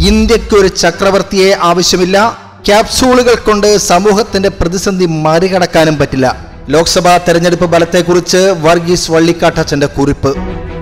ഇന്ത്യക്ക് ഒരു ചക്രവർത്തിയെ ആവശ്യമില്ല ക്യാപ്സൂളുകൾ കൊണ്ട് സമൂഹത്തിന്റെ പ്രതിസന്ധി മറികടക്കാനും പറ്റില്ല ലോക്സഭാ തെരഞ്ഞെടുപ്പ് ഫലത്തെക്കുറിച്ച് വർഗീസ് വള്ളിക്കാട്ടച്ചന്റെ കുറിപ്പ്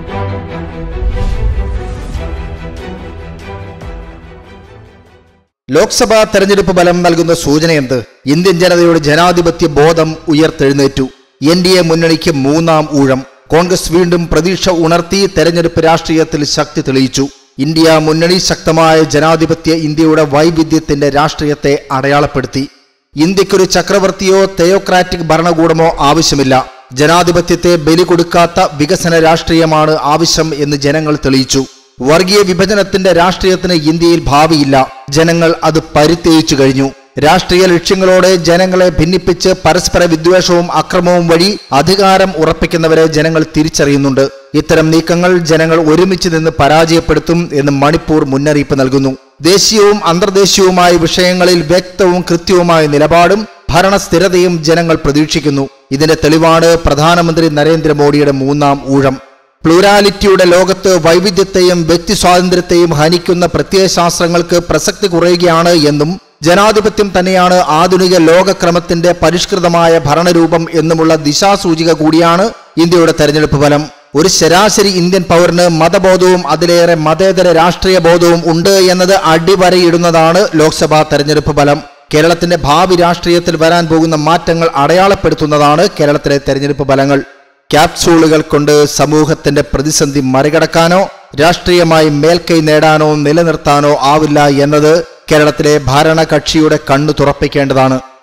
ലോക്സഭാ തെരഞ്ഞെടുപ്പ് ഫലം നൽകുന്ന സൂചനയെന്ത് ഇന്ത്യൻ ജനതയുടെ ജനാധിപത്യ ബോധം ഉയർത്തെഴുന്നേറ്റു എൻ ഡി എ മുന്നണിക്ക് മൂന്നാം ഊഴം കോൺഗ്രസ് വീണ്ടും പ്രതീക്ഷ ഉണർത്തി തെരഞ്ഞെടുപ്പ് രാഷ്ട്രീയത്തിൽ ശക്തി തെളിയിച്ചു ഇന്ത്യ മുന്നണി ശക്തമായ ജനാധിപത്യ ഇന്ത്യയുടെ വൈവിധ്യത്തിന്റെ രാഷ്ട്രീയത്തെ അടയാളപ്പെടുത്തി ഇന്ത്യക്കൊരു ചക്രവർത്തിയോ തെയോക്രാറ്റിക് ഭരണകൂടമോ ആവശ്യമില്ല ജനാധിപത്യത്തെ ബലി കൊടുക്കാത്ത വികസന രാഷ്ട്രീയമാണ് ആവശ്യം എന്ന് ജനങ്ങൾ തെളിയിച്ചു വർഗീയ വിഭജനത്തിന്റെ രാഷ്ട്രീയത്തിന് ഇന്ത്യയിൽ ഭാവിയില്ല ജനങ്ങൾ അത് പരിത്യജിച്ചു കഴിഞ്ഞു രാഷ്ട്രീയ ലക്ഷ്യങ്ങളോടെ ജനങ്ങളെ ഭിന്നിപ്പിച്ച് പരസ്പര വിദ്വേഷവും അക്രമവും വഴി അധികാരം ഉറപ്പിക്കുന്നവരെ ജനങ്ങൾ തിരിച്ചറിയുന്നുണ്ട് ഇത്തരം നീക്കങ്ങൾ ജനങ്ങൾ ഒരുമിച്ച് നിന്ന് പരാജയപ്പെടുത്തും എന്ന് മണിപ്പൂർ മുന്നറിയിപ്പ് നൽകുന്നു ദേശീയവും അന്തർദേശീയവുമായ വിഷയങ്ങളിൽ വ്യക്തവും കൃത്യവുമായ നിലപാടും ഭരണസ്ഥിരതയും ജനങ്ങൾ പ്രതീക്ഷിക്കുന്നു ഇതിന്റെ തെളിവാണ് പ്രധാനമന്ത്രി നരേന്ദ്രമോദിയുടെ മൂന്നാം ഊഴം പ്ലൂരാലിറ്റിയുടെ ലോകത്ത് വൈവിധ്യത്തെയും വ്യക്തി സ്വാതന്ത്ര്യത്തെയും ഹനിക്കുന്ന പ്രത്യയശാസ്ത്രങ്ങൾക്ക് പ്രസക്തി കുറയുകയാണ് എന്നും ജനാധിപത്യം തന്നെയാണ് ആധുനിക ലോകക്രമത്തിന്റെ പരിഷ്കൃതമായ ഭരണരൂപം എന്നുമുള്ള ദിശാസൂചിക കൂടിയാണ് ഇന്ത്യയുടെ തെരഞ്ഞെടുപ്പ് ഫലം ഒരു ശരാശരി ഇന്ത്യൻ പൗരന് മതബോധവും അതിലേറെ മതേതര രാഷ്ട്രീയ ബോധവും ഉണ്ട് എന്നത് അടിവരയിടുന്നതാണ് ലോക്സഭാ തെരഞ്ഞെടുപ്പ് ഫലം കേരളത്തിന്റെ ഭാവി രാഷ്ട്രീയത്തിൽ വരാൻ പോകുന്ന മാറ്റങ്ങൾ അടയാളപ്പെടുത്തുന്നതാണ് കേരളത്തിലെ തെരഞ്ഞെടുപ്പ് ഫലങ്ങൾ ക്യാപ്സൂളുകൾ കൊണ്ട് സമൂഹത്തിന്റെ പ്രതിസന്ധി മറികടക്കാനോ രാഷ്ട്രീയമായി മേൽക്കൈ നേടാനോ നിലനിർത്താനോ ആവില്ല എന്നത് കേരളത്തിലെ ഭരണകക്ഷിയുടെ കണ്ണു തുറപ്പിക്കേണ്ടതാണ്